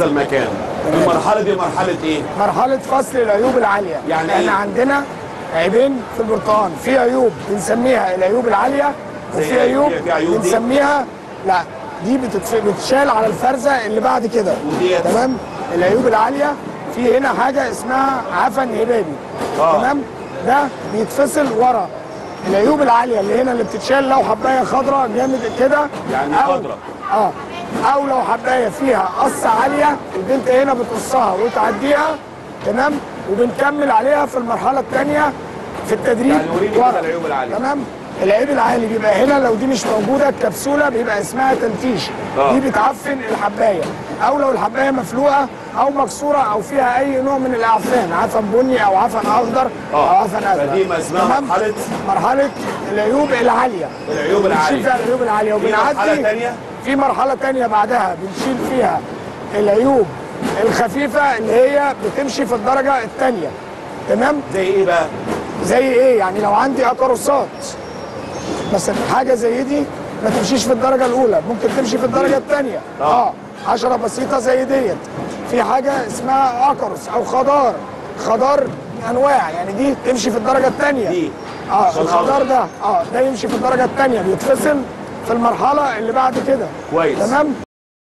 هذا المكان المرحله دي مرحله ايه مرحله فصل العيوب العاليه يعني احنا إيه؟ عندنا عيبين في البرتقال في عيوب بنسميها العيوب العاليه زي وفي إيه؟ عيوب في- في عيوب دي؟ بنسميها لا دي بتتف... بتشال على الفرزه اللي بعد كده وديت؟ تمام العيوب العاليه في هنا حاجه اسمها عفن هبابي آه. تمام ده بيتفصل ورا العيوب العاليه اللي هنا اللي بتتشال لو حبايه خضراء جامد كده يعني أو- خضرا. اه او لو حبايه فيها قصه عاليه البنت هنا بتقصها وتعديها تمام وبنكمل عليها في المرحله الثانيه في التدريب يعني وريني ورا. كده العيوب العالية. تمام العيب العالي بيبقى هنا لو دي مش موجوده الكبسوله بيبقى اسمها تنتيش آه. دي بتعفن الحبايه او لو الحبايه مفلوقه او مكسوره او فيها اي نوع من الاعفان عفن بني او عفن اخضر او آه. عفن ازرق فدي ما اسمها تمام؟ مرحلة؟ مرحله العيوب العاليه العيوب العالية. بنشيل فيها العيوب العاليه في مرحلة وبنعدي تانية؟ في مرحله تانية بعدها بنشيل فيها العيوب الخفيفه اللي هي بتمشي في الدرجه الثانيه تمام زي ايه بقى زي ايه يعني لو عندي اكاروسات مثلا حاجه زي دي ما تمشيش في الدرجه الاولى ممكن تمشي في الدرجه الثانيه آه. اه حشره بسيطه زي ديت في حاجه اسمها اكروس او خضار خضار انواع يعني دي تمشي في الدرجه الثانيه دي. اه عشان الخضار أخضر. ده اه ده يمشي في الدرجه الثانيه بيتفصل في المرحله اللي بعد كده كويس. تمام